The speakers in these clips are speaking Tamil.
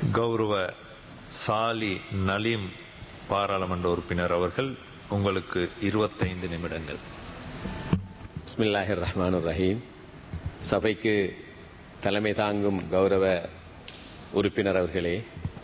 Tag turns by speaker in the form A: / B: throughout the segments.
A: கௌரவ சாலி நலீம் பாராளுமன்ற உறுப்பினர் அவர்கள் உங்களுக்கு இருபத்தைந்து நிமிடங்கள்
B: பிஸ்மில்லாஹிர் ரஹ்மான் ரஹீம் சபைக்கு தலைமை தாங்கும் கௌரவ உறுப்பினர் அவர்களே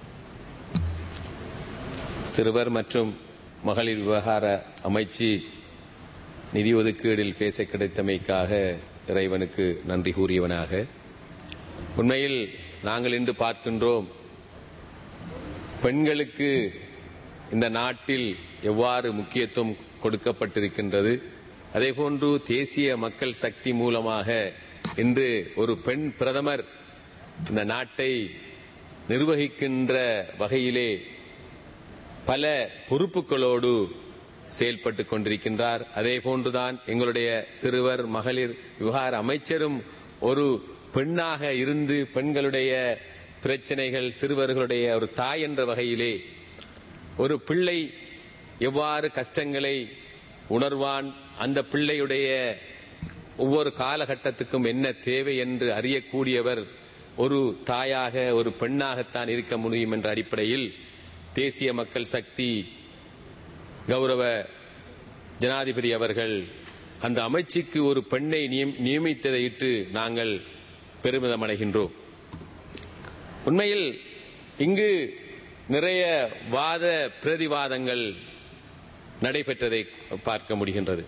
B: சிறுவர் மற்றும் மகளிர் விவகார அமைச்சு நிதி ஒதுக்கீடில் பேச கிடைத்தமைக்காக இறைவனுக்கு நன்றி கூறியவனாக உண்மையில் நாங்கள் இன்று பார்க்கின்றோம் பெண்களுக்கு இந்த நாட்டில் எவ்வாறு முக்கியத்துவம் கொடுக்கப்பட்டிருக்கின்றது அதேபோன்று தேசிய மக்கள் சக்தி மூலமாக இன்று ஒரு பெண் பிரதமர் இந்த நாட்டை நிர்வகிக்கின்ற வகையிலே பல பொறுப்புகளோடு செயல்பட்டு கொண்டிருக்கின்றார் அதே போன்றுதான் எங்களுடைய சிறுவர் மகளிர் விவகார அமைச்சரும் ஒரு பெண்ணாக இருந்து பெண்களுடைய பிரச்சனைகள் சிறுவர்களுடைய ஒரு தாய் என்ற வகையிலே ஒரு பிள்ளை எவ்வாறு கஷ்டங்களை உணர்வான் அந்த பிள்ளையுடைய ஒவ்வொரு காலகட்டத்துக்கும் என்ன தேவை என்று அறியக்கூடியவர் ஒரு தாயாக ஒரு பெண்ணாகத்தான் இருக்க முடியும் என்ற அடிப்படையில் தேசிய மக்கள் சக்தி கௌரவ ஜனாதிபதி அவர்கள் அந்த அமைச்சுக்கு ஒரு பெண்ணை நியமித்ததை இட்டு நாங்கள் பெருமிதம் அடைகின்றோம் உண்மையில் இங்கு நிறைய வாத பிரதிவாதங்கள் நடைபெற்றதை பார்க்க முடிகின்றது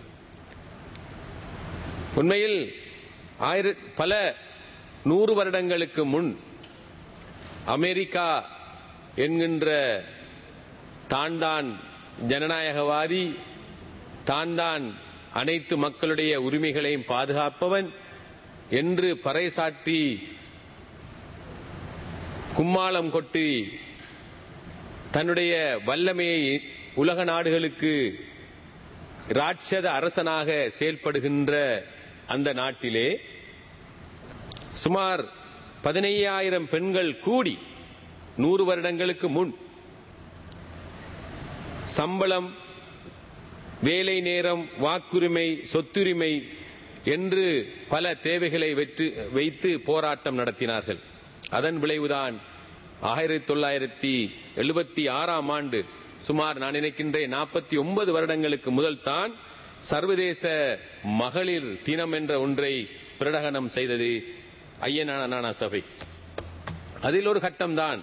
B: உண்மையில் ஆயிர பல நூறு வருடங்களுக்கு முன் அமெரிக்கா என்கின்ற தான் தான் ஜனநாயகவாதி தான் தான் அனைத்து மக்களுடைய உரிமைகளையும் பாதுகாப்பவன் என்று பறைசாற்றி கும்மாளம் கொட்டி தன்னுடைய வல்லமையை உலக நாடுகளுக்கு ராட்சத அரசனாக செயல்படுகின்ற அந்த நாட்டிலே சுமார் பதினையாயிரம் பெண்கள் கூடி நூறு வருடங்களுக்கு முன் சம்பளம் வேலை நேரம் வாக்குரிமை சொத்துரிமை என்று பல தேவைகளை வெற்று வைத்து போராட்டம் நடத்தினார்கள் அதன் விளைவுதான் ஆயிரத்தி தொள்ளாயிரத்தி எழுபத்தி ஆறாம் ஆண்டு சுமார் நான் நினைக்கின்றேன் நாற்பத்தி ஒன்பது வருடங்களுக்கு முதல் தான் சர்வதேச மகளிர் தினம் என்ற ஒன்றை பிரகடனம் செய்தது ஐயனானா சபை அதில் ஒரு கட்டம்தான்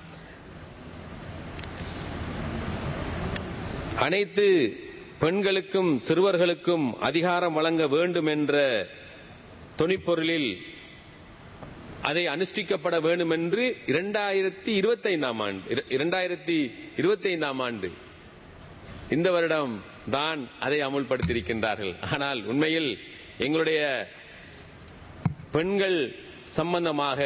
B: அனைத்து பெண்களுக்கும் சிறுவர்களுக்கும் அதிகாரம் வழங்க வேண்டும் என்ற துணிப்பொருளில் அதை அனுஷ்டிக்கப்பட வேண்டும் என்று இரண்டாயிரத்தி இருபத்தி ஐந்தாம் ஆண்டு இரண்டாயிரத்தி இருபத்தி ஐந்தாம் ஆண்டு இந்த வருடம் தான் அதை அமுல்படுத்தியிருக்கின்றார்கள் ஆனால் உண்மையில் எங்களுடைய பெண்கள் சம்பந்தமாக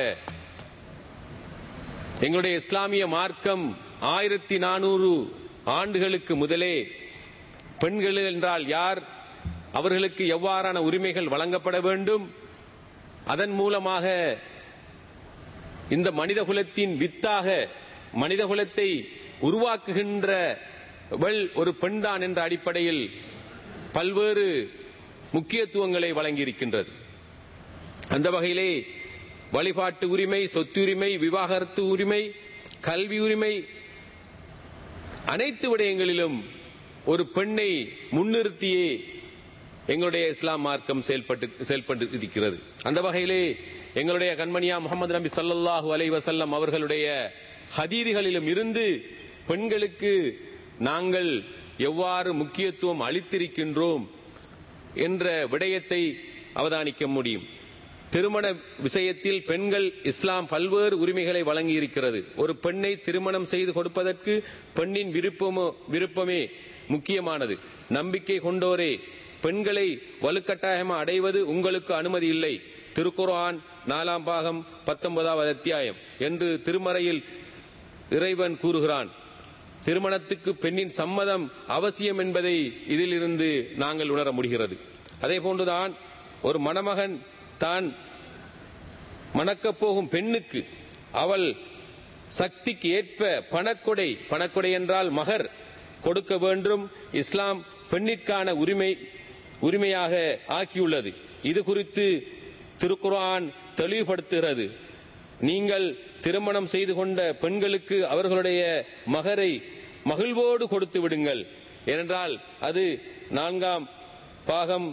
B: எங்களுடைய இஸ்லாமிய மார்க்கம் ஆயிரத்தி நானூறு ஆண்டுகளுக்கு முதலே பெண்கள் என்றால் யார் அவர்களுக்கு எவ்வாறான உரிமைகள் வழங்கப்பட வேண்டும் அதன் மூலமாக இந்த மனித குலத்தின் வித்தாக மனித குலத்தை உருவாக்குகின்ற ஒரு பெண்தான் என்ற அடிப்படையில் பல்வேறு முக்கியத்துவங்களை வழங்கியிருக்கின்றது அந்த வகையிலே வழிபாட்டு உரிமை சொத்துரிமை விவாகரத்து உரிமை கல்வி உரிமை அனைத்து விடயங்களிலும் ஒரு பெண்ணை முன்னிறுத்தியே எங்களுடைய இஸ்லாம் மார்க்கம் செயல்பட்டு செயல்பட்டு இருக்கிறது அந்த வகையிலே எங்களுடைய கண்மணியா முகமது நபி சல்லாஹூ அலை வசல்லம் அவர்களுடைய ஹதீதிகளிலும் இருந்து பெண்களுக்கு நாங்கள் எவ்வாறு முக்கியத்துவம் அளித்திருக்கின்றோம் என்ற விடயத்தை அவதானிக்க முடியும் திருமண விஷயத்தில் பெண்கள் இஸ்லாம் பல்வேறு உரிமைகளை வழங்கி இருக்கிறது ஒரு பெண்ணை திருமணம் செய்து கொடுப்பதற்கு பெண்ணின் விருப்பமோ விருப்பமே முக்கியமானது நம்பிக்கை கொண்டோரே பெண்களை வலுக்கட்டாயமாக அடைவது உங்களுக்கு அனுமதி இல்லை திருக்குர்ஆன் நாலாம் பாகம் பத்தொன்பதாவது அத்தியாயம் என்று திருமறையில் இறைவன் கூறுகிறான் திருமணத்துக்கு பெண்ணின் சம்மதம் அவசியம் என்பதை இதிலிருந்து நாங்கள் உணர முடிகிறது அதே போன்றுதான் ஒரு மணமகன் தான் மணக்கப் போகும் பெண்ணுக்கு அவள் சக்திக்கு ஏற்ப பணக்கொடை பணக்கொடை என்றால் மகர் கொடுக்க வேண்டும் இஸ்லாம் பெண்ணிற்கான உரிமை உரிமையாக ஆக்கியுள்ளது இது குறித்து திருக்குர்ஆன் தெளிவுபடுத்துகிறது நீங்கள் திருமணம் செய்து கொண்ட பெண்களுக்கு அவர்களுடைய மகரை மகிழ்வோடு கொடுத்து விடுங்கள் ஏனென்றால் அது நான்காம் பாகம்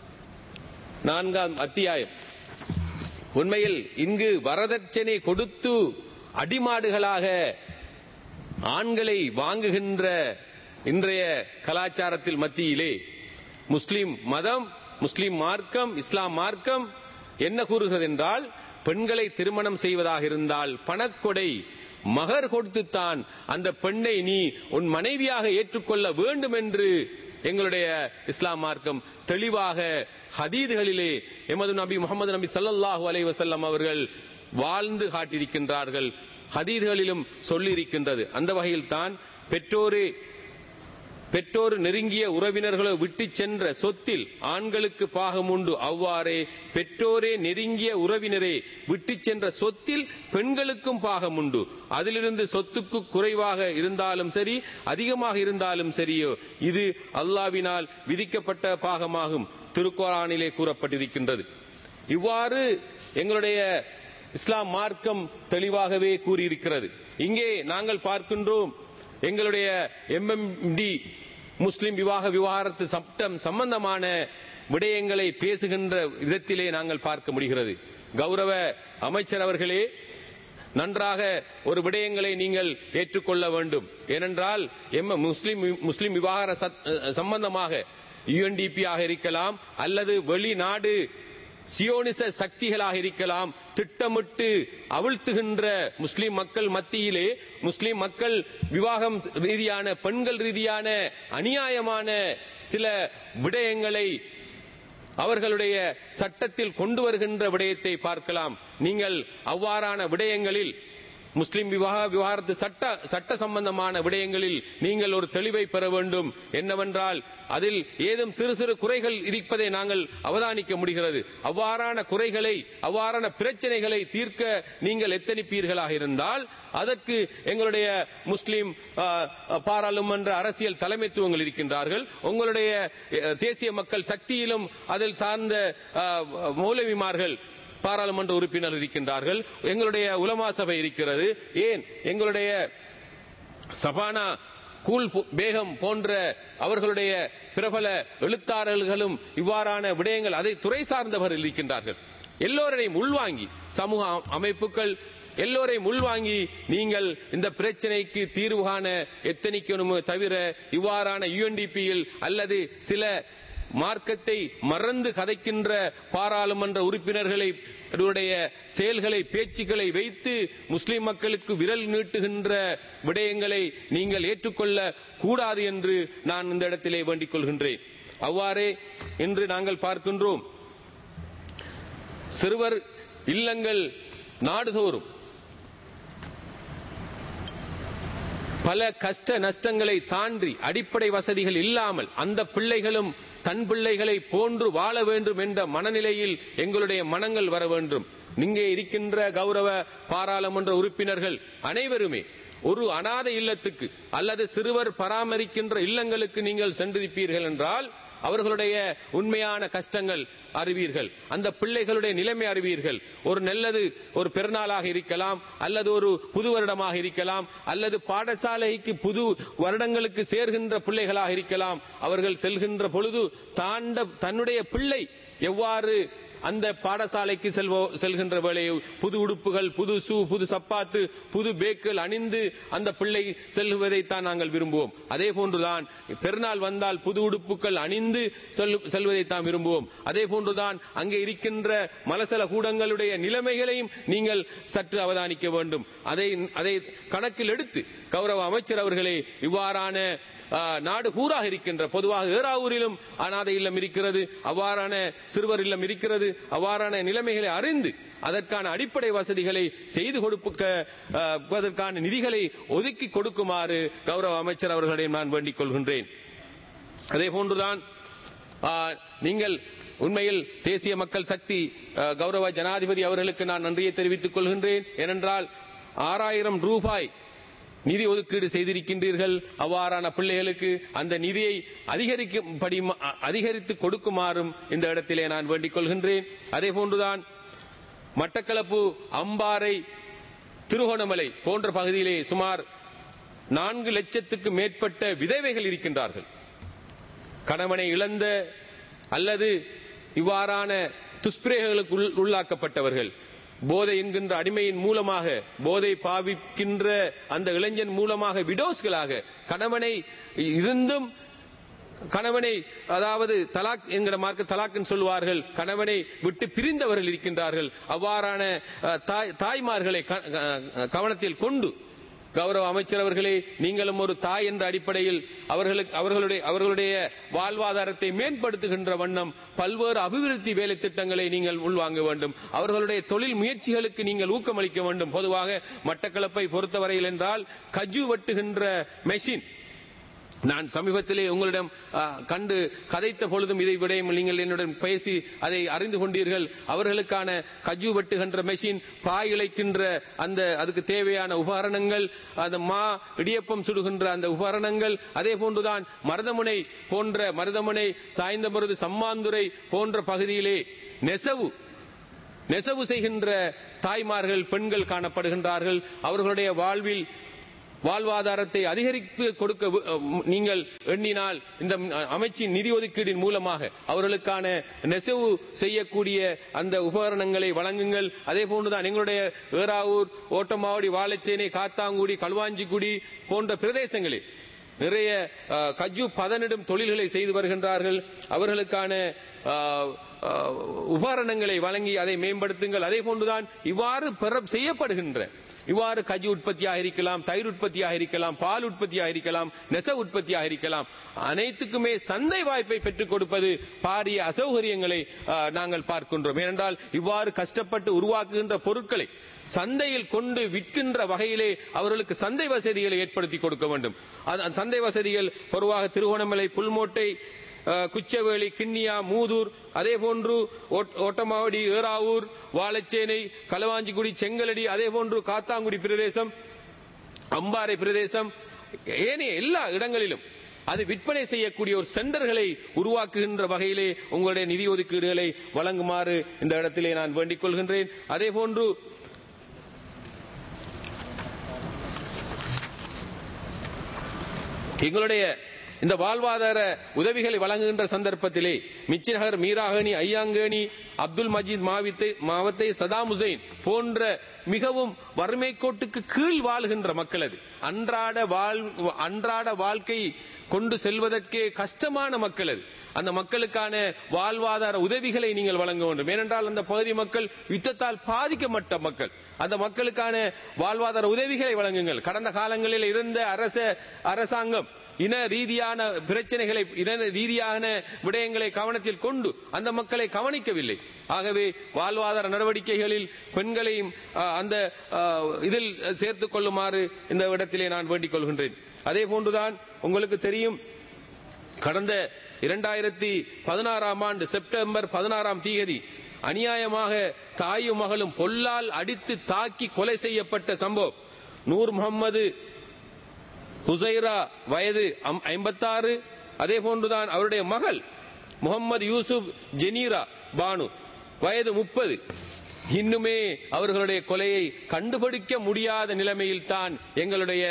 B: நான்காம் அத்தியாயம் உண்மையில் இங்கு வரதட்சணை கொடுத்து அடிமாடுகளாக ஆண்களை வாங்குகின்ற இன்றைய கலாச்சாரத்தில் மத்தியிலே முஸ்லிம் மதம் முஸ்லிம் மார்க்கம் இஸ்லாம் மார்க்கம் என்ன கூறுகிறது என்றால் பெண்களை திருமணம் செய்வதாக இருந்தால் பணக்கொடை மகர் கொடுத்துத்தான் அந்த பெண்ணை நீ உன் மனைவியாக ஏற்றுக்கொள்ள வேண்டும் என்று எங்களுடைய இஸ்லாம் மார்க்கம் தெளிவாக ஹதீதுகளிலே எமது நபி முகமது நபி ஸல்லல்லாஹு அலைஹி வஸல்லம் அவர்கள் வாழ்ந்து காட்டியிருக்கின்றார்கள் ஹதீதுகளிலும் சொல்லியிருக்கின்றது அந்த வகையில் தான் பெற்றோரே பெற்றோர் நெருங்கிய உறவினர்களை விட்டு சென்ற சொத்தில் ஆண்களுக்கு பாகம் உண்டு அவ்வாறே பெற்றோரே நெருங்கிய உறவினரே விட்டு சென்ற சொத்தில் பெண்களுக்கும் பாகம் உண்டு அதிலிருந்து சொத்துக்கு குறைவாக இருந்தாலும் சரி அதிகமாக இருந்தாலும் சரியோ இது அல்லாவினால் விதிக்கப்பட்ட பாகமாகும் திருக்குரானிலே கூறப்பட்டிருக்கின்றது இவ்வாறு எங்களுடைய இஸ்லாம் மார்க்கம் தெளிவாகவே கூறியிருக்கிறது இங்கே நாங்கள் பார்க்கின்றோம் எங்களுடைய எம்எம்டி முஸ்லிம் விவாக விவகாரத்து சட்டம் சம்பந்தமான விடயங்களை பேசுகின்ற விதத்திலே நாங்கள் பார்க்க முடிகிறது கௌரவ அமைச்சர் அவர்களே நன்றாக ஒரு விடயங்களை நீங்கள் ஏற்றுக்கொள்ள வேண்டும் ஏனென்றால் எம் முஸ்லிம் முஸ்லிம் விவகார சத்- சம்பந்தமாக யுஎன்டிபி ஆக இருக்கலாம் அல்லது வெளிநாடு சியோனிச சக்திகளாக இருக்கலாம் திட்டமிட்டு அவிழ்த்துகின்ற முஸ்லிம் மக்கள் மத்தியிலே முஸ்லிம் மக்கள் விவாகம் ரீதியான பெண்கள் ரீதியான அநியாயமான சில விடயங்களை அவர்களுடைய சட்டத்தில் கொண்டு வருகின்ற விடயத்தை பார்க்கலாம் நீங்கள் அவ்வாறான விடயங்களில் முஸ்லிம் விவாக விவகாரத்து சட்ட சட்ட சம்பந்தமான விடயங்களில் நீங்கள் ஒரு தெளிவை பெற வேண்டும் என்னவென்றால் அதில் ஏதும் சிறு சிறு குறைகள் இருப்பதை நாங்கள் அவதானிக்க முடிகிறது அவ்வாறான குறைகளை அவ்வாறான பிரச்சனைகளை தீர்க்க நீங்கள் எத்தனிப்பீர்களாக இருந்தால் அதற்கு எங்களுடைய முஸ்லிம் ஆ, பாராளுமன்ற அரசியல் தலைமைத்துவங்கள் இருக்கின்றார்கள் உங்களுடைய அ, தேசிய மக்கள் சக்தியிலும் அதில் சார்ந்த ஆ, மௌலவிமார்கள் பாராளுமன்ற உறுப்பினர் இருக்கின்றார்கள் எங்களுடைய உலமா சபை இருக்கிறது ஏன் எங்களுடைய சபானா கூல் பு- பேகம் போன்ற அவர்களுடைய பிரபல எழுத்தாளர்களும் இவ்வாறான விடயங்கள் அதை துறை சார்ந்தவர்கள் இருக்கின்றார்கள் எல்லோரையும் உள்வாங்கி சமூக அ- அமைப்புகள் எல்லோரையும் உள்வாங்கி நீங்கள் இந்த பிரச்சனைக்கு தீர்வு காண எத்தனிக்கணுமே தவிர இவ்வாறான யுஎன்டிபியில் அல்லது சில மார்க்கத்தை மறந்து கதைக்கின்ற பாராளுமன்ற உறுப்பினர்களை அவருடைய செயல்களை பேச்சுக்களை வைத்து முஸ்லிம் மக்களுக்கு விரல் நீட்டுகின்ற விடயங்களை நீங்கள் ஏற்றுக்கொள்ள கூடாது என்று நான் இந்த இடத்திலே வேண்டிக் கொள்கின்றேன் அவ்வாறே இன்று நாங்கள் பார்க்கின்றோம் சிறுவர் இல்லங்கள் நாடுதோறும் பல கஷ்ட நஷ்டங்களை தாண்டி அடிப்படை வசதிகள் இல்லாமல் அந்த பிள்ளைகளும் தன் பிள்ளைகளை போன்று வாழ வேண்டும் என்ற மனநிலையில் எங்களுடைய மனங்கள் வர வேண்டும் இங்கே இருக்கின்ற கௌரவ பாராளுமன்ற உறுப்பினர்கள் அனைவருமே ஒரு அனாதை இல்லத்துக்கு அல்லது சிறுவர் பராமரிக்கின்ற இல்லங்களுக்கு நீங்கள் சென்றிருப்பீர்கள் என்றால் அவர்களுடைய உண்மையான கஷ்டங்கள் அறிவீர்கள் அந்த பிள்ளைகளுடைய நிலைமை அறிவீர்கள் ஒரு நல்லது ஒரு பெருநாளாக இருக்கலாம் அல்லது ஒரு புது வருடமாக இருக்கலாம் அல்லது பாடசாலைக்கு புது வருடங்களுக்கு சேர்கின்ற பிள்ளைகளாக இருக்கலாம் அவர்கள் செல்கின்ற பொழுது தாண்ட தன்னுடைய பிள்ளை எவ்வாறு அந்த பாடசாலைக்கு செல்வோ செல்கின்ற வேளையில் புது உடுப்புகள் புது ஷூ புது சப்பாத்து புது பேக்குகள் அணிந்து அந்த பிள்ளை செல்வதைத்தான் நாங்கள் விரும்புவோம் அதே போன்றுதான் பெருநாள் வந்தால் புது உடுப்புகள் அணிந்து செல்- செல்வதைத்தான் விரும்புவோம் அதே போன்றுதான் அங்கே இருக்கின்ற மலசல கூடங்களுடைய நிலைமைகளையும் நீங்கள் சற்று அவதானிக்க வேண்டும் அதை அதை கணக்கில் எடுத்து கௌரவ அமைச்சர் அவர்களே இவ்வாறான ஆ, நாடு பூராக இருக்கின்ற பொதுவாக ஏறாவூரிலும் அனாதை இல்லம் இருக்கிறது அவ்வாறான சிறுவர் இல்லம் இருக்கிறது அவ்வாறான நிலைமைகளை அறிந்து அதற்கான அடிப்படை வசதிகளை செய்து கொடுப்பதற்கான நிதிகளை ஒதுக்கி கொடுக்குமாறு கௌரவ அமைச்சர் அவர்களிடம் நான் வேண்டிக் கொள்கின்றேன் அதே போன்றுதான் ஆ, நீங்கள் உண்மையில் தேசிய மக்கள் சக்தி ஆ, கௌரவ ஜனாதிபதி அவர்களுக்கு நான் நன்றியை தெரிவித்துக் கொள்கின்றேன் ஏனென்றால் ஆறாயிரம் ரூபாய் நிதி ஒதுக்கீடு செய்திருக்கின்றீர்கள் அவ்வாறான பிள்ளைகளுக்கு அந்த நிதியை அதிகரிக்கும்படி அதிகரித்து கொடுக்குமாறும் இந்த இடத்திலே நான் வேண்டிக் கொள்கின்றேன் அதே போன்றுதான் மட்டக்களப்பு அம்பாறை திருகோணமலை போன்ற பகுதியிலே சுமார் நான்கு லட்சத்துக்கு மேற்பட்ட விதவைகள் இருக்கின்றார்கள் கணவனை இழந்த அல்லது இவ்வாறான துஷ்பிரேகளுக்கு உள்- உள்ளாக்கப்பட்டவர்கள் போதை என்கின்ற அடிமையின் மூலமாக போதை பாவிக்கின்ற அந்த இளைஞன் மூலமாக விடோஸ்களாக கணவனை இருந்தும் கணவனை அதாவது தலாக் என்கிற மார்க்க தலாக்னு சொல்வார்கள் கணவனை விட்டு பிரிந்தவர்கள் இருக்கின்றார்கள் அவ்வாறான அஹ், தாய் தாய்மார்களை க- அஹ், கவனத்தில் கொண்டு கௌரவ அமைச்சர் அவர்களே நீங்களும் ஒரு தாய் என்ற அடிப்படையில் அவர்களுக்கு அவர்களுடைய அவர்களுடைய வாழ்வாதாரத்தை மேம்படுத்துகின்ற வண்ணம் பல்வேறு அபிவிருத்தி வேலை திட்டங்களை நீங்கள் உள்வாங்க வேண்டும் அவர்களுடைய தொழில் முயற்சிகளுக்கு நீங்கள் ஊக்கமளிக்க வேண்டும் பொதுவாக மட்டக்களப்பை பொறுத்தவரையில் என்றால் கஜு வெட்டுகின்ற மெஷின் நான் சமீபத்திலே உங்களிடம் ஆ, கண்டு கதைத்த பொழுதும் இதை விடையும் நீங்கள் என்னுடன் பேசி அதை அறிந்து கொண்டீர்கள் அவர்களுக்கான கஜு வெட்டுகின்ற மெஷின் பாய் இழைக்கின்ற அந்த அதுக்கு தேவையான உபகரணங்கள் அந்த மா இடியப்பம் சுடுகின்ற அந்த உபகரணங்கள் அதே போன்றுதான் மருதமுனை போன்ற மருதமுனை சாய்ந்தமருது சம்மாந்துறை போன்ற பகுதியிலே நெசவு நெசவு செய்கின்ற தாய்மார்கள் பெண்கள் காணப்படுகின்றார்கள் அவர்களுடைய வாழ்வில் வாழ்வாதாரத்தை அதிகரித்து கொடுக்க வு- அஹ் நீங்கள் எண்ணினால் இந்த அமைச்சின் நிதி ஒதுக்கீடின் மூலமாக அவர்களுக்கான நெசவு செய்யக்கூடிய அந்த உபகரணங்களை வழங்குங்கள் அதே போன்றுதான் எங்களுடைய ஏறாவூர் ஓட்டமாவடி வாழைச்சேனை காத்தாங்குடி களுவாஞ்சிக்குடி போன்ற பிரதேசங்களில் நிறைய அஹ், கஜு பதனிடும் தொழில்களை செய்து வருகின்றார்கள் அவர்களுக்கான அஹ், அஹ், உபகரணங்களை வழங்கி அதை மேம்படுத்துங்கள் அதே போன்றுதான் இவ்வாறு பெற செய்யப்படுகின்ற இவ்வாறு கஜு உற்பத்தியாக இருக்கலாம் தயிர் உற்பத்தியாக இருக்கலாம் பால் உற்பத்தியாக இருக்கலாம் நெச உற்பத்தியாக இருக்கலாம் அனைத்துக்குமே சந்தை வாய்ப்பை பெற்றுக் கொடுப்பது பாரிய அசௌகரியங்களை அஹ், நாங்கள் பார்க்கின்றோம் ஏனென்றால் இவ்வாறு கஷ்டப்பட்டு உருவாக்குகின்ற பொருட்களை சந்தையில் கொண்டு விற்கின்ற வகையிலே அவர்களுக்கு சந்தை வசதிகளை ஏற்படுத்தி கொடுக்க வேண்டும் அந்த அந்த சந்தை வசதிகள் பொதுவாக திருகோணமலை புல்மோட்டை அஹ், குச்சவேலி கிண்ணியா மூதூர் அதே போன்று ஓட்- ஓட்டமாவடி ஏறாவூர் வாழைச்சேனை களவாஞ்சிக்குடி செங்கலடி அதே போன்று காத்தாங்குடி பிரதேசம் அம்பாறை பிரதேசம் ஏனைய எல்லா இடங்களிலும் அது விற்பனை செய்யக்கூடிய ஒரு சென்டர்களை உருவாக்குகின்ற வகையிலே உங்களுடைய நிதி ஒதுக்கீடுகளை வழங்குமாறு இந்த இடத்திலே நான் வேண்டிக் கொள்கின்றேன் அதே போன்று எங்களுடைய இந்த வாழ்வாதார உதவிகளை வழங்குகின்ற சந்தர்ப்பத்திலே மிச்சிநகர் மீராகணி ஐயாங்கேணி அப்துல் மஜீத் மாவித்தை மாவத்தை சதாம் ஹுசைன் போன்ற மிகவும் வறுமை கோட்டுக்கு கீழ் வாழ்கின்ற மக்கள் அது அன்றாட வாழ் அன்றாட வாழ்க்கை கொண்டு செல்வதற்கே கஷ்டமான மக்கள் அது அந்த மக்களுக்கான வாழ்வாதார உதவிகளை நீங்கள் வழங்க வேண்டும் ஏனென்றால் அந்த பகுதி மக்கள் யுத்தத்தால் பாதிக்கப்பட்ட மக்கள் அந்த மக்களுக்கான வாழ்வாதார உதவிகளை வழங்குங்கள் கடந்த காலங்களில் இருந்த அரச அரசாங்கம் இன ரீதியான பிரச்சனைகளை இன ரீதியான விடயங்களை கவனத்தில் கொண்டு அந்த மக்களை கவனிக்கவில்லை ஆகவே வாழ்வாதார நடவடிக்கைகளில் பெண்களையும் ஆ, அந்த ஆ, இதில் சேர்த்துக் கொள்ளுமாறு இந்த இடத்திலே நான் வேண்டிக் கொள்கின்றேன் அதே போன்றுதான் உங்களுக்கு தெரியும் கடந்த இரண்டாயிரத்தி பதினாறாம் ஆண்டு செப்டம்பர் பதினாறாம் தேதி அநியாயமாக தாயும் மகளும் பொல்லால் அடித்து தாக்கி கொலை செய்யப்பட்ட சம்பவம் நூர் முகம்மது ஹுசைரா வயது ஐம்பத்தாறு அதே போன்றுதான் அவருடைய மகள் முகமது யூசுப் ஜெனீரா பானு வயது முப்பது இன்னுமே அவர்களுடைய கொலையை கண்டுபிடிக்க முடியாத நிலைமையில் தான் எங்களுடைய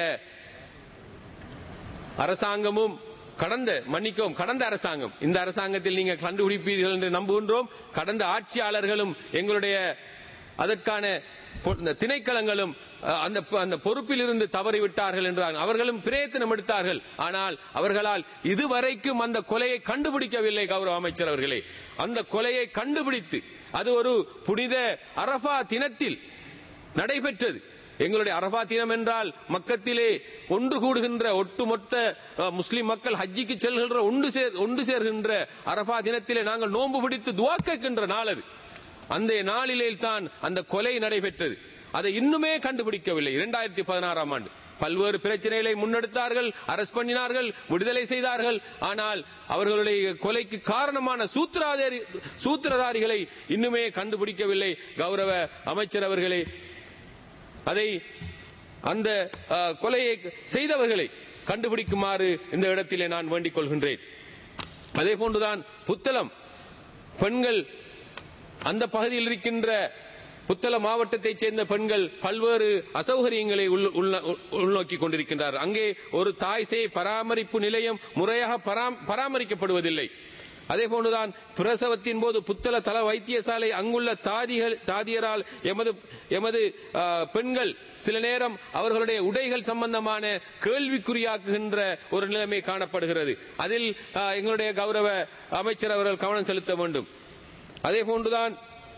B: அரசாங்கமும் கடந்த மன்னிக்கவும் கடந்த அரசாங்கம் இந்த அரசாங்கத்தில் நீங்க கண்டுபிடிப்பீர்கள் என்று நம்புகின்றோம் கடந்த ஆட்சியாளர்களும் எங்களுடைய அதற்கான பொ- இந்த திணைக்களங்களும் அஹ், அந்த அந்த பொறுப்பில் இருந்து தவறிவிட்டார்கள் என்றார் அவர்களும் பிரயத்தனம் எடுத்தார்கள் ஆனால் அவர்களால் இதுவரைக்கும் அந்த கொலையை கண்டுபிடிக்கவில்லை கௌரவ அமைச்சர் அவர்களே அந்த கொலையை கண்டுபிடித்து அது ஒரு புனித அரபா தினத்தில் நடைபெற்றது எங்களுடைய அரபா தினம் என்றால் மக்கத்திலே ஒன்று கூடுகின்ற ஒட்டுமொத்த அஹ், முஸ்லிம் மக்கள் ஹஜ்ஜிக்கு செல்கின்ற ஒன்று சேர் ஒன்று சேர்கின்ற அரபா தினத்திலே நாங்கள் நோன்பு பிடித்து துவா கேட்கின்ற நாள் அது அந்த நாளிலே தான் அந்த கொலை நடைபெற்றது அதை இன்னுமே கண்டுபிடிக்கவில்லை இரண்டாயிரத்தி பதினாறாம் ஆண்டு பல்வேறு பிரச்சனைகளை முன்னெடுத்தார்கள் அரஸ்ட் பண்ணினார்கள் விடுதலை செய்தார்கள் ஆனால் அவர்களுடைய கொலைக்கு காரணமான சூத்திராதாரி சூத்திரதாரிகளை இன்னுமே கண்டுபிடிக்கவில்லை கௌரவ அமைச்சர் அவர்களே அதை அந்த அஹ், கொலையை செய்தவர்களை கண்டுபிடிக்குமாறு இந்த இடத்திலே நான் வேண்டிக் கொள்கின்றேன் அதே போன்றுதான் புத்தளம் பெண்கள் அந்த பகுதியில் இருக்கின்ற புத்தள மாவட்டத்தைச் சேர்ந்த பெண்கள் பல்வேறு அசௌகரியங்களை உள்- உள்ந- உள்நோக்கி கொண்டிருக்கின்றார் அங்கே ஒரு தாய் சேய் பராமரிப்பு நிலையம் முறையாக பராம்- பராமரிக்கப்படுவதில்லை அதே போன்றுதான் பிரசவத்தின் போது புத்தள தல வைத்தியசாலை அங்குள்ள தாதிகள் தாதியரால் எமது எமது ஆ, பெண்கள் சில நேரம் அவர்களுடைய உடைகள் சம்பந்தமான கேள்விக்குறியாக்குகின்ற ஒரு நிலைமை காணப்படுகிறது அதில் ஆ, எங்களுடைய கௌரவ அமைச்சர் அவர்கள் கவனம் செலுத்த வேண்டும் அதே போன்றுதான்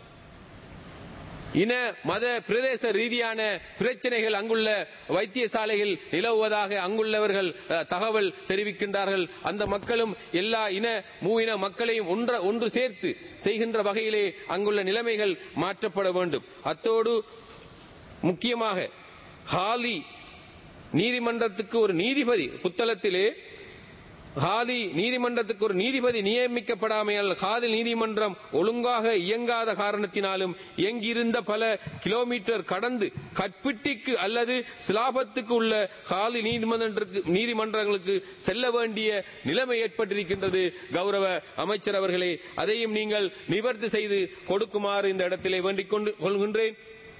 B: இன மத பிரதேச ரீதியான பிரச்சனைகள் அங்குள்ள வைத்தியசாலைகள் நிலவுவதாக அங்குள்ளவர்கள் அஹ், தகவல் தெரிவிக்கின்றார்கள் அந்த மக்களும் எல்லா இன மூவின மக்களையும் ஒன்ற ஒன்று சேர்த்து செய்கின்ற வகையிலே அங்குள்ள நிலைமைகள் மாற்றப்பட வேண்டும் அத்தோடு முக்கியமாக ஹாலி நீதிமன்றத்துக்கு ஒரு நீதிபதி புத்தளத்திலே ஹாதி நீதிமன்றத்துக்கு ஒரு நீதிபதி நியமிக்கப்படாமையால் ஹாதி நீதிமன்றம் ஒழுங்காக இயங்காத காரணத்தினாலும் இயங்கியிருந்த பல கிலோமீட்டர் கடந்து கட்பிட்டிக்கு அல்லது சிலாபத்துக்கு உள்ள ஹாதி நீதிமன்றத்திற்கு நீதிமன்றங்களுக்கு செல்ல வேண்டிய நிலைமை ஏற்பட்டிருக்கின்றது கௌரவ அமைச்சர் அவர்களே அதையும் நீங்கள் நிவர்த்தி செய்து கொடுக்குமாறு இந்த இடத்திலே வேண்டிக் கொண்டு கொள்கின்றேன்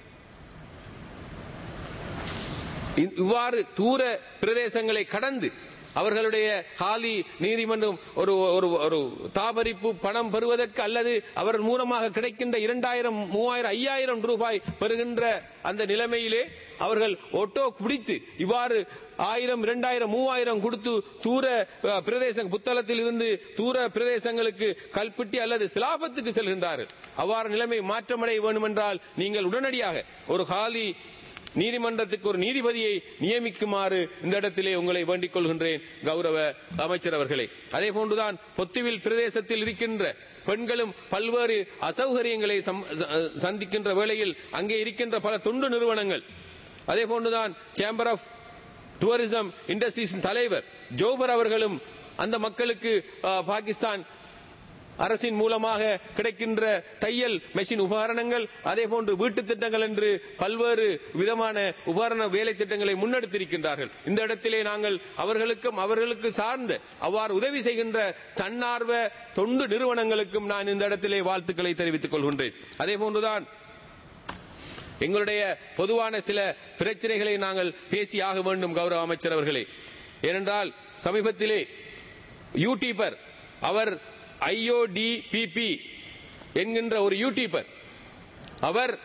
B: இ- இவ்வாறு தூர பிரதேசங்களை கடந்து அவர்களுடைய காலி நீதிமன்றம் ஒரு ஒரு ஒரு தாபரிப்பு பணம் பெறுவதற்கு அல்லது அவர் மூலமாக கிடைக்கின்ற இரண்டாயிரம் மூவாயிரம் ஐயாயிரம் ரூபாய் பெறுகின்ற அந்த நிலைமையிலே அவர்கள் ஒட்டோ பிடித்து இவ்வாறு ஆயிரம் இரண்டாயிரம் மூவாயிரம் கொடுத்து தூர அஹ், பிரதேச புத்தளத்தில் இருந்து தூர பிரதேசங்களுக்கு கல்பிட்டி அல்லது சிலாபத்துக்கு செல்கின்றார்கள் அவ்வாறு நிலைமை மாற்றமடைய வேண்டுமென்றால் நீங்கள் உடனடியாக ஒரு காலி நீதிமன்றத்துக்கு ஒரு நீதிபதியை நியமிக்குமாறு இந்த இடத்திலே உங்களை வேண்டிக் கொள்கின்றேன் கௌரவ அமைச்சர் அவர்களே அதே போன்றுதான் பொத்துவில் பிரதேசத்தில் இருக்கின்ற பெண்களும் பல்வேறு அசௌகரியங்களை சம்- ச- சந்திக்கின்ற வேளையில் அங்கே இருக்கின்ற பல தொண்டு நிறுவனங்கள் அதே போன்றுதான் சேம்பர் ஆஃப் டூரிசம் இண்டஸ்ட்ரீஸ் தலைவர் ஜோபர் அவர்களும் அந்த மக்களுக்கு ஆ, பாகிஸ்தான் அரசின் மூலமாக கிடைக்கின்ற தையல் மெஷின் உபகரணங்கள் அதே போன்று வீட்டு திட்டங்கள் என்று பல்வேறு விதமான உபகரண வேலை திட்டங்களை முன்னெடுத்திருக்கின்றார்கள் இந்த இடத்திலே நாங்கள் அவர்களுக்கும் அவர்களுக்கு சார்ந்த அவ்வாறு உதவி செய்கின்ற தன்னார்வ தொண்டு நிறுவனங்களுக்கும் நான் இந்த இடத்திலே வாழ்த்துக்களை தெரிவித்துக் கொள்கின்றேன் அதே போன்றுதான் எங்களுடைய பொதுவான சில பிரச்சனைகளை நாங்கள் பேசியாக வேண்டும் கௌரவ அமைச்சர் அவர்களே ஏனென்றால் சமீபத்திலே யூடியூபர் அவர் ஐஓடிபிபி என்கின்ற ஒரு யூடியூபர் அவர்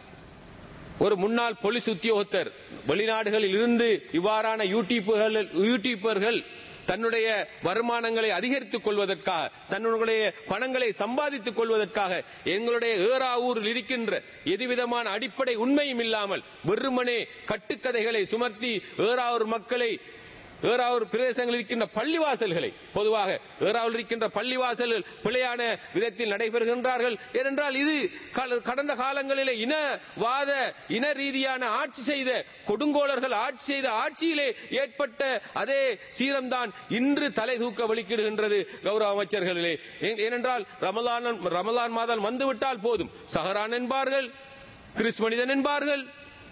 B: ஒரு முன்னாள் போலீஸ் உத்தியோகத்தர் வெளிநாடுகளில் இருந்து இவ்வாறான யூடியூபர்கள் யூடியூபர்கள் தன்னுடைய வருமானங்களை அதிகரித்துக் கொள்வதற்காக தன்னுடைய பணங்களை சம்பாதித்துக் கொள்வதற்காக எங்களுடைய ஏறாவூரில் இருக்கின்ற எதுவிதமான அடிப்படை உண்மையும் இல்லாமல் வெறுமனே கட்டுக்கதைகளை சுமர்த்தி ஏறாவூர் மக்களை ஏறாவூர் பிரதேசங்களில் இருக்கின்ற பள்ளிவாசல்களை பொதுவாக ஏறாவூர் இருக்கின்ற பள்ளிவாசல்கள் பிழையான விதத்தில் நடைபெறுகின்றார்கள் ஏனென்றால் இது கல- கடந்த காலங்களிலே இனவாத இன ரீதியான ஆட்சி செய்த கொடுங்கோலர்கள் ஆட்சி செய்த ஆட்சியிலே ஏற்பட்ட அதே சீரம்தான் இன்று தலை தூக்க வலிக்கிடுகின்றது கௌரவ அமைச்சர்களிலே ஏ- ஏனென்றால் ரமலான் ரமலான் மாதம் வந்துவிட்டால் போதும் சஹரான் என்பார்கள் கிறிஸ் மனிதன் என்பார்கள்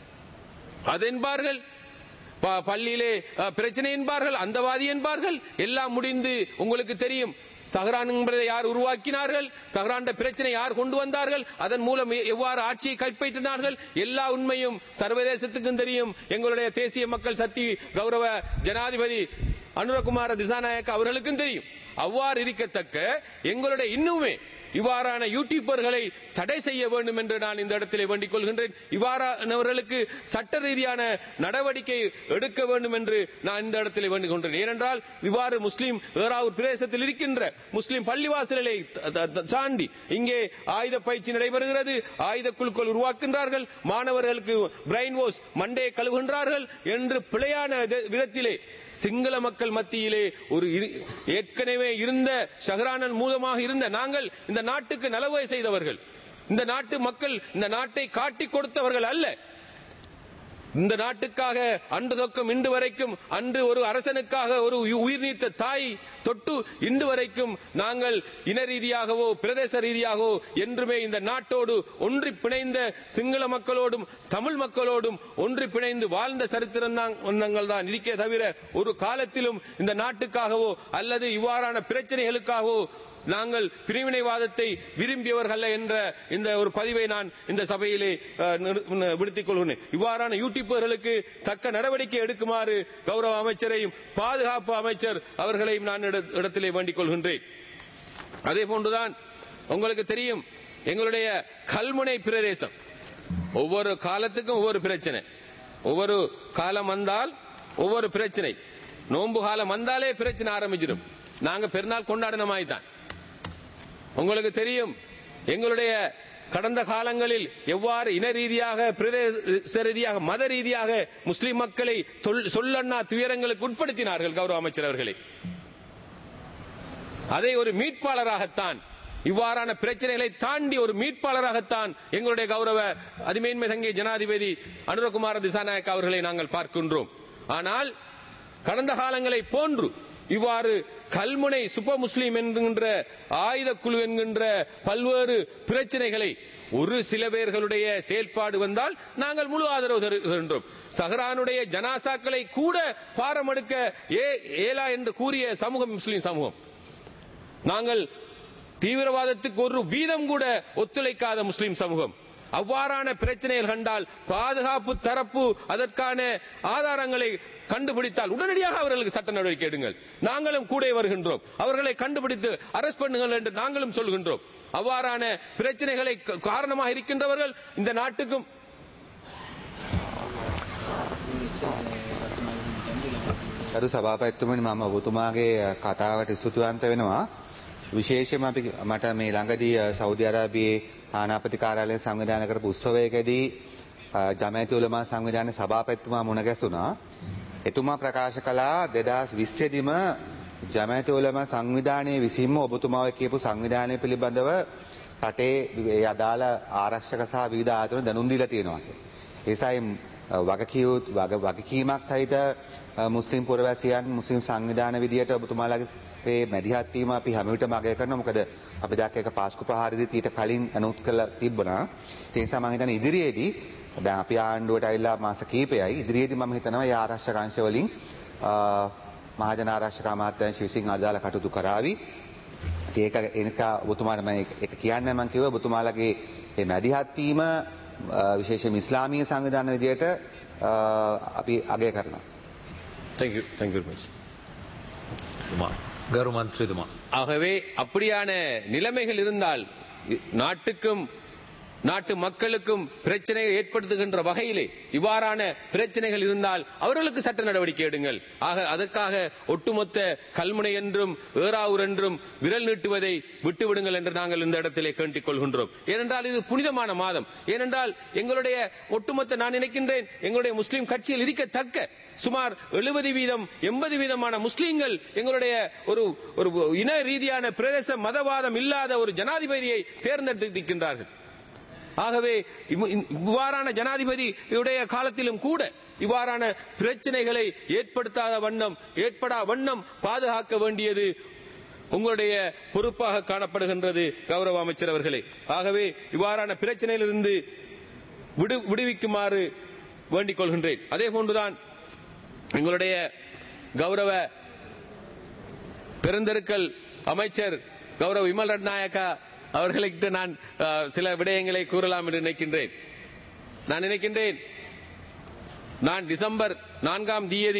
B: அதென்பார்கள் ப- பள்ளியிலே அஹ், பிரச்சனை என்பார்கள் அந்தவாதி என்பார்கள் எல்லாம் முடிந்து உங்களுக்கு தெரியும் சஹரான் என்பதை யார் உருவாக்கினார்கள் சஹரான் பிரச்சனை யார் கொண்டு வந்தார்கள் அதன் மூலம் எ- எவ்வாறு ஆட்சியை கைப்பற்றினார்கள் எல்லா உண்மையும் சர்வதேசத்துக்கும் தெரியும் எங்களுடைய தேசிய மக்கள் சக்தி கௌரவ ஜனாதிபதி அனுரகுமார திசாநாயக்க அவர்களுக்கும் தெரியும் அவ்வாறு இருக்கத்தக்க எங்களுடைய இன்னுமே இவ்வாறான யூடியூபர்களை தடை செய்ய வேண்டும் என்று நான் இந்த இடத்திலே வேண்டிக் கொள்கின்றேன் இவ்வாறானவர்களுக்கு சட்ட ரீதியான நடவடிக்கை எடுக்க வேண்டும் என்று நான் இந்த இடத்திலே வேண்டிக் கொள்கிறேன் ஏனென்றால் இவ்வாறு முஸ்லீம் ஏறாவூர் பிரதேசத்தில் இருக்கின்ற முஸ்லீம் பள்ளிவாசல்களை த- த- த- தாண்டி இங்கே ஆயுத பயிற்சி நடைபெறுகிறது ஆயுத குழுக்கள் உருவாக்குகின்றார்கள் மாணவர்களுக்கு பிரெயின் வாஷ் மண்டே கழுவுகின்றார்கள் என்று பிழையான த- விதத்திலே சிங்கள மக்கள் மத்தியிலே ஒரு இரு- ஏற்கனவே இருந்த ஷஹரானன் மூலமாக இருந்த நாங்கள் இந்த நாட்டுக்கு நலவை செய்தவர்கள் இந்த நாட்டு மக்கள் இந்த நாட்டை காட்டிக் கொடுத்தவர்கள் அல்ல இந்த நாட்டுக்காக அன்று தொக்கம் இன்று வரைக்கும் அன்று ஒரு அரசனுக்காக ஒரு உயி- உயிர் நீத்த தாய் தொட்டு இன்று வரைக்கும் நாங்கள் இன ரீதியாகவோ பிரதேச ரீதியாகவோ என்றுமே இந்த நாட்டோடு ஒன்றி பிணைந்த சிங்கள மக்களோடும் தமிழ் மக்களோடும் ஒன்றி பிணைந்து வாழ்ந்த சரித்திரம் தான் தான் இருக்கே தவிர ஒரு காலத்திலும் இந்த நாட்டுக்காகவோ அல்லது இவ்வாறான பிரச்சனைகளுக்காகவோ நாங்கள் பிரிவினைவாதத்தை விரும்பியவர்கள் என்ற இந்த ஒரு பதிவை நான் இந்த சபையிலே அஹ், நிறு- விடுத்திக் கொள்கிறேன் இவ்வாறான யூடியூபர்களுக்கு தக்க நடவடிக்கை எடுக்குமாறு கௌரவ அமைச்சரையும் பாதுகாப்பு அமைச்சர் அவர்களையும் நான் இட- இடத்திலே வேண்டிக் கொள்கின்றேன் அதே போன்றுதான் உங்களுக்கு தெரியும் எங்களுடைய கல்முனை பிரதேசம் ஒவ்வொரு காலத்துக்கும் ஒவ்வொரு பிரச்சனை ஒவ்வொரு காலம் வந்தால் ஒவ்வொரு பிரச்சனை நோன்பு காலம் வந்தாலே பிரச்சனை ஆரம்பிச்சிடும் நாங்க பெருநாள் கொண்டாடின மாதிரி தான் உங்களுக்கு தெரியும் எங்களுடைய கடந்த காலங்களில் எவ்வாறு இன ரீதியாக பிரதேச ரீதியாக மத ரீதியாக முஸ்லிம் மக்களை தொல்- சொல்லண்ணா துயரங்களுக்கு உட்படுத்தினார்கள் கௌரவ அமைச்சர் அவர்களை அதை ஒரு மீட்பாளராகத்தான் இவ்வாறான பிரச்சனைகளை தாண்டி ஒரு மீட்பாளராகத்தான் எங்களுடைய கௌரவ அதிமேன்மை தங்கிய ஜனாதிபதி அனுரகுமார திசாநாயக் அவர்களை நாங்கள் பார்க்கின்றோம் ஆனால் கடந்த காலங்களை போன்று இவ்வாறு கல்முனை சுப்ப முஸ்லிம் என்கின்ற ஆயுத குழு என்கின்ற பல்வேறு பிரச்சனைகளை ஒரு சில பேர்களுடைய செயல்பாடு வந்தால் நாங்கள் முழு ஆதரவு தருகின்றோம் சஹரானுடைய ஜனாசாக்களை கூட பாரமெடுக்க ஏ- ஏலா என்று கூறிய சமூகம் முஸ்லிம் சமூகம் நாங்கள் தீவிரவாதத்துக்கு ஒரு வீதம் கூட ஒத்துழைக்காத முஸ்லிம் சமூகம் அவ்வாறான பிரச்சனைகள் கண்டால் பாதுகாப்பு தரப்பு அதற்கான ஆதாரங்களை கண்டுபிடித்தால் உடனடியாக அவர்களுக்கு சட்ட நடவடிக்கை எடுங்கள் நாங்களும் கூட வருகின்றோம் அவர்களை கண்டுபிடித்து அரெஸ்ட் பண்ணுங்கள் என்று நாங்களும் சொல்கின்றோம் அவ்வாறான பிரச்சனைகளை க- காரணமாக இருக்கின்றவர்கள் இந்த நாட்டுக்கும்
C: අරු සභාපැත්තුමනි මම ඔබතුමාගේ කතාවට ස්තුතිවන්ත වෙනවා. විශේෂයෙන්ම අපි මට මේ ළඟදී අ, සෞදි අරාබියේ තානාපති කාර්යාලයෙන් සංවිධානය කරපු උත්සවයකදී අ, ජමයති උලමා සංවිධානයේ සභාපතිතුමා මුණ ගැසුණා. එතුමා ප්‍රකාශ කළා 2020 දිම ජමයති උලමා සංවිධානයේ විසින්ම ඔබතුමාව කියපු සංවිධානය පිළිබඳව රටේ ඒ අදාළ ආරක්ෂක සහ විවිධ ආයතන දැනුම් දීලා තියෙනවා. ඒසයි වගකියු වග වගකීමක් සහිත අ, මුස්ලිම් පුරවැසියන් මුස්ලිම් සංවිධාන විදියට ඔබතුමාලාගේ ඒ මැදිහත් වීම අපි හැම විටම අගය කරනවා මොකද අපි දැක්ක එක පාස්කු ප්‍රහාරයේදී ඊට කලින් අනුත් කළ තිබුණා ඒ නිසා මම හිතන්නේ ඉදිරියේදී දැන් අපි ආණ්ඩුවට ඇවිල්ලා මාස කිහිපයයි ඉදිරියේදී මම හිතනවා මේ ආරක්ෂක අංශ වලින් අ, මහජන ආරක්ෂක අමාත්‍යාංශ විසින් අදාළ කටයුතු කරાવી ඉතින් ඒක ඒ නිසා ඔබතුමාට මම ඒක- ඒක කියන්න මම කිව්වා ඔබතුමාලගේ මේ මැදිහත් වීම අ, විශේෂයෙන් ඉස්ලාමීය සංවිධාන විදියට අ, අපි අගය කරනවා.
B: தேங்க்யூ தேங்க்யூ வெரி மச்
A: துமா கௌரவ மந்திரி துமா
B: ஆகவே அப்படியான நிலைமைகள் இருந்தால் இ- நாட்டுக்கும் நாட்டு மக்களுக்கும் பிரச்சனையை ஏற்படுத்துகின்ற வகையிலே இவ்வாறான பிரச்சனைகள் இருந்தால் அவர்களுக்கு சட்ட நடவடிக்கை எடுங்கள் ஆக அதற்காக ஒட்டுமொத்த கல்முனை என்றும் ஏறாவூர் என்றும் விரல் நீட்டுவதை விட்டுவிடுங்கள் என்று நாங்கள் இந்த இடத்திலே கேட்டுக் கொள்கின்றோம் ஏனென்றால் இது புனிதமான மாதம் ஏனென்றால் எங்களுடைய ஒட்டுமொத்த நான் நினைக்கின்றேன் எங்களுடைய முஸ்லிம் கட்சியில் இருக்கத்தக்க சுமார் எழுபது வீதம் எண்பது வீதமான முஸ்லீம்கள் எங்களுடைய ஒரு ஒரு இன ரீதியான பிரதேச மதவாதம் இல்லாத ஒரு ஜனாதிபதியை தேர்ந்தெடுத்திருக்கின்றார்கள் ஆகவே இம்ம- இவ்வாறான ஜனாதிபதியுடைய காலத்திலும் கூட இவ்வாறான பிரச்சனைகளை ஏற்படுத்தாத வண்ணம் ஏற்படா வண்ணம் பாதுகாக்க வேண்டியது உங்களுடைய பொறுப்பாக காணப்படுகின்றது கௌரவ அமைச்சர் அவர்களே ஆகவே இவ்வாறான பிரச்சனையிலிருந்து விடு விடுவிக்குமாறு வேண்டிக் கொள்கின்றேன் அதே போன்றுதான் எங்களுடைய கௌரவ பெருந்தெருக்கல் அமைச்சர் கௌரவ விமல் ரட்நாயக்கா அவர்களுக்கு நான் அஹ், சில விடயங்களை கூறலாம் என்று நினைக்கின்றேன் நான் நினைக்கின்றேன் நான் டிசம்பர் நான்காம் தேதி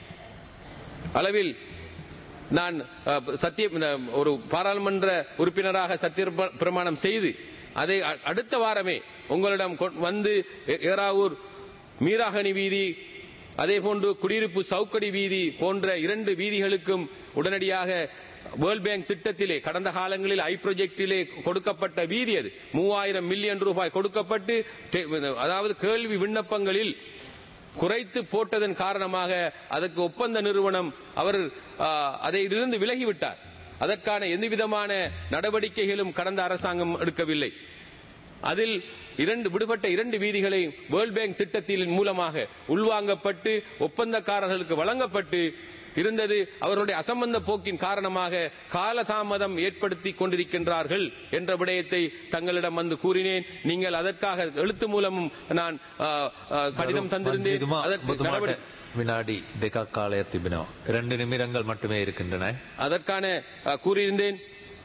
B: அளவில் நான் அஹ், சத்திய அஹ், ஒரு பாராளுமன்ற உறுப்பினராக சத்திய பிர- பிரமாணம் செய்து அதை அ- அடுத்த வாரமே உங்களிடம் கொ- வந்து ஏ- ஏறாவூர் மீராகனி வீதி அதே போன்று குடியிருப்பு சவுக்கடி வீதி போன்ற இரண்டு வீதிகளுக்கும் உடனடியாக வேர்ல்ட் பேங்க் திட்டத்திலே கடந்த காலங்களில் ஐ ப்ரொஜெக்டிலே கொடுக்கப்பட்ட வீதி அது மூவாயிரம் மில்லியன் ரூபாய் கொடுக்கப்பட்டு டெ- அதாவது கேள்வி விண்ணப்பங்களில் குறைத்து போட்டதன் காரணமாக அதற்கு ஒப்பந்த நிறுவனம் அவர் ஆ, அதிலிருந்து விலகிவிட்டார் அதற்கான எந்தவிதமான நடவடிக்கைகளும் கடந்த அரசாங்கம் எடுக்கவில்லை அதில் இரண்டு விடுபட்ட இரண்டு வீதிகளை வேர்ல்ட் பேங்க் திட்டத்தின் மூலமாக உள்வாங்கப்பட்டு ஒப்பந்தக்காரர்களுக்கு வழங்கப்பட்டு இருந்தது அவர்களுடைய அசம்பந்த போக்கின் காரணமாக காலதாமதம் ஏற்படுத்தி கொண்டிருக்கின்றார்கள் என்ற விடயத்தை தங்களிடம் வந்து கூறினேன் நீங்கள் அதற்காக எழுத்து மூலமும் நான் ஆ, ஆ, கடிதம் தந்திருந்தேன்
A: மந்திரிතුමා
B: அதற்கு
A: ඔබතුමාට
B: நடவடிக்கை
A: විනාඩි දෙකක් කාලයක් තිබෙනවා. இரண்டு நிமிடங்கள் மட்டுமே இருக்கின்றன.
B: அதற்கான அஹ், கூறியிருந்தேன்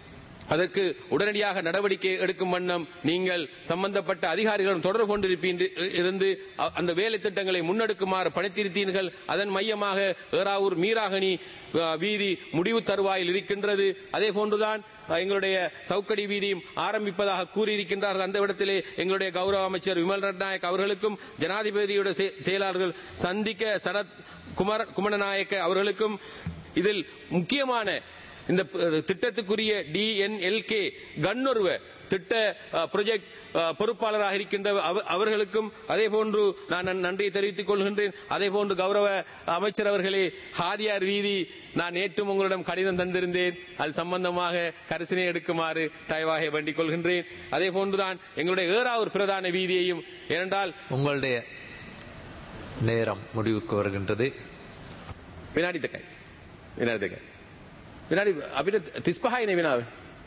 B: அதற்கு உடனடியாக நடவடிக்கை எடுக்கும் வண்ணம் நீங்கள் சம்பந்தப்பட்ட அதிகாரிகளுடன் தொடர்பு கொண்டிருப்பீர்கள் இருந்து அ- அந்த வேலை திட்டங்களை முன்னெடுக்குமாறு பணித்திருத்தீர்கள் அதன் மையமாக ஏறாவூர் மீராகனி அ, வீதி முடிவு தருவாயில் இருக்கின்றது அதே போன்றுதான் அ, எங்களுடைய சவுக்கடி வீதியும் ஆரம்பிப்பதாக கூறியிருக்கின்றார்கள் அந்த இடத்திலே எங்களுடைய கௌரவ அமைச்சர் விமல் ரட்நாயக் அவர்களுக்கும் ஜனாதிபதியோட செ- செயலாளர்கள் சந்திக்க சரத் குமார் குமரநாயக்க அவர்களுக்கும் இதில் முக்கியமான இந்த ப- திட்டத்துக்குரிய டிஎன்எல்கே கண்ணுருவ திட்ட ப்ரொஜெக்ட் பொறுப்பாளராக இருக்கின்ற அவ- அவர்களுக்கும் அதே போன்று நான் நன்- நன்றியை தெரிவித்துக் கொள்கின்றேன் அதே போன்று கௌரவ அமைச்சர் அவர்களே ஹாதியார் வீதி நான் நேற்றும் உங்களிடம் கடிதம் தந்திருந்தேன் அது சம்பந்தமாக கரிசனை எடுக்குமாறு தயவாக வேண்டிக் கொள்கின்றேன் அதே போன்றுதான் எங்களுடைய ஏறாவூர் பிரதான வீதியையும் ஏனென்றால்
A: உங்களுடைய நேரம் முடிவுக்கு வருகின்றது
B: විනාඩි දෙකයි. විනාඩි දෙකයි. විනාඩි අපිට 35යිනේ විනාව.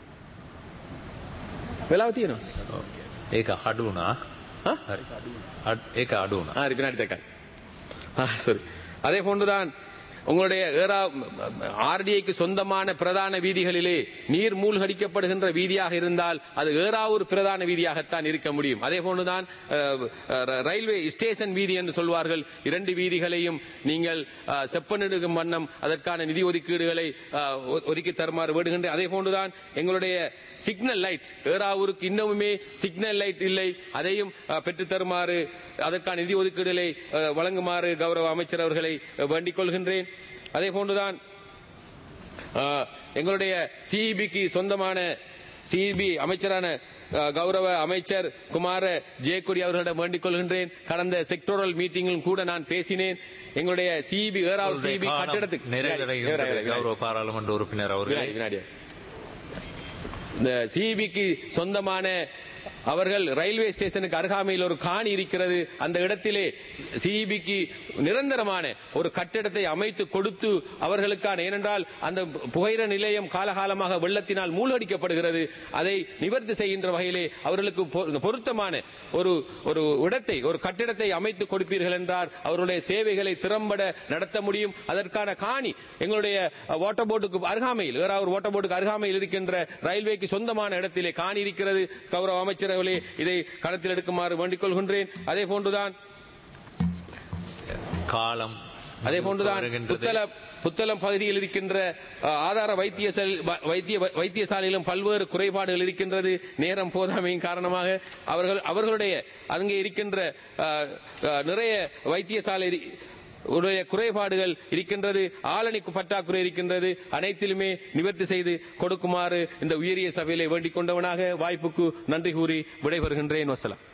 B: වෙලාව තියෙනවා.
A: ඒක අඩු වුණා
B: ஆ?
A: හරි අඩ්- ඒක අඩු වුණා
B: ஆ வினாடி දෙකයි. ஆ சரி. அதே போன்றுதான் உங்களுடைய ஏரா ஆர்டிஐக்கு சொந்தமான பிரதான வீதிகளிலே நீர் மூழ்கடிக்கப்படுகின்ற வீதியாக இருந்தால் அது ஏறாவூர் பிரதான வீதியாகத்தான் இருக்க முடியும் அதே போன்றுதான் அஹ், அஹ், ரயில்வே ஸ்டேஷன் வீதி என்று சொல்வார்கள் இரண்டு வீதிகளையும் நீங்கள் அஹ், செப்பனிடுகும் வண்ணம் அதற்கான நிதி ஒதுக்கீடுகளை அஹ், ஒ- ஒதுக்கி தருமாறு வேண்டுகின்றேன் அதே போன்றுதான் எங்களுடைய சிக்னல் லைட் ஏறாவூருக்கு இன்னமுமே சிக்னல் லைட் இல்லை அதையும் அஹ், பெற்றுத் தருமாறு அதற்கான நிதி ஒதுக்கீடுகளை அஹ், வழங்குமாறு கௌரவ அமைச்சர் அவர்களை அஹ், வேண்டிக் கொள்கின்றேன் அதே போன்றுதான் அஹ், எங்களுடைய சிஇபிக்கு சொந்தமான சிஇபி அமைச்சரான அஹ், கௌரவ அமைச்சர் குமார ஜெயக்குடி அவர்களிடம் வேண்டிக் கொள்கின்றேன் கடந்த செக்டோரல் மீட்டிங்கிலும் கூட நான் பேசினேன் எங்களுடைய சிஇபி ஏறாவூர்
A: உங்களுடைய
B: சிஇபி
A: காலம்
B: கட்டிடத்துக்கு
A: நிறைவடைகின்றது
B: வினாடி, வினாடி,
A: கௌரவ பாராளுமன்ற உறுப்பினர் அவர்களே
B: வினாடி, வினாடி. இந்த சிபிக்கு சொந்தமான அவர்கள் ரயில்வே ஸ்டேஷனுக்கு அருகாமையில் ஒரு காணி இருக்கிறது அந்த இடத்திலே சிபிக்கு நிரந்தரமான ஒரு கட்டிடத்தை அமைத்து கொடுத்து அவர்களுக்கான ஏனென்றால் அந்த புகையிர நிலையம் காலகாலமாக வெள்ளத்தினால் மூழ்கடிக்கப்படுகிறது அதை நிவர்த்தி செய்கின்ற வகையிலே அவர்களுக்கு பொ- பொருத்தமான ஒரு ஒரு இடத்தை ஒரு கட்டிடத்தை அமைத்து கொடுப்பீர்கள் என்றால் அவருடைய சேவைகளை திறம்பட நடத்த முடியும் அதற்கான காணி எங்களுடைய அஹ், வாட்டர் போர்டுக்கு அருகாமையில் வேறாவது வாட்டர் போர்டுக்கு அருகாமையில் இருக்கின்ற ரயில்வேக்கு சொந்தமான இடத்திலே காணி இருக்கிறது கௌரவ அமைச்சர்களே இதை கணத்தில் எடுக்குமாறு வேண்டிக் கொள்கின்றேன் அதே போன்றுதான்
A: காலம்
B: அதே போன்றுதான்
A: வருகின்றது.
B: புத்தளம் புத்தளம் பகுதியில் இருக்கின்ற அஹ், ஆதார வைத்தியசாலை வ- வைத்திய வைத்தியசாலையிலும் பல்வேறு குறைபாடுகள் இருக்கின்றது நேரம் போதாமையின் காரணமாக அவர்கள் அவர்களுடைய அங்கே இருக்கின்ற அஹ், அஹ், நிறைய வைத்தியசாலை இரு- உடைய குறைபாடுகள் இருக்கின்றது ஆளணிக்கு பற்றாக்குறை இருக்கின்றது அனைத்திலுமே நிவர்த்தி செய்து கொடுக்குமாறு இந்த உயரிய சபையிலே வேண்டிக் கொண்டவனாக வாய்ப்புக்கு நன்றி கூறி விடைபெறுகின்றேன் வசலாம்